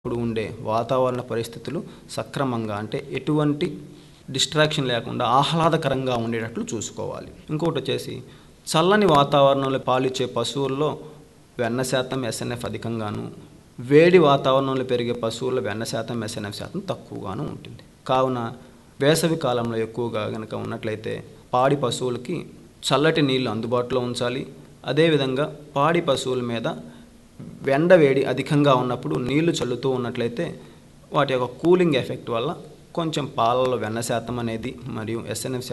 ఇప్పుడు ఉండే వాతావరణ పరిస్థితులు సక్రమంగా అంటే ఎటువంటి డిస్ట్రాక్షన్ లేకుండా ఆహ్లాదకరంగా ఉండేటట్లు చూసుకోవాలి ఇంకొకటి వచ్చేసి చల్లని వాతావరణంలో పాలిచ్చే పశువుల్లో వెన్న శాతం ఎస్ఎన్ఎఫ్ అధికంగాను వేడి వాతావరణంలో పెరిగే పశువుల్లో వెన్న శాతం ఎస్ఎన్ఎఫ్ శాతం తక్కువగాను ఉంటుంది కావున వేసవి కాలంలో ఎక్కువగా కనుక ఉన్నట్లయితే పాడి పశువులకి చల్లటి నీళ్లు అందుబాటులో ఉంచాలి అదేవిధంగా పాడి పశువుల మీద వెండ వేడి అధికంగా ఉన్నప్పుడు నీళ్లు చల్లుతూ ఉన్నట్లయితే వాటి యొక్క కూలింగ్ ఎఫెక్ట్ వల్ల కొంచెం పాలలో వెన్న శాతం అనేది మరియు ఎస్ఎన్ఎఫ్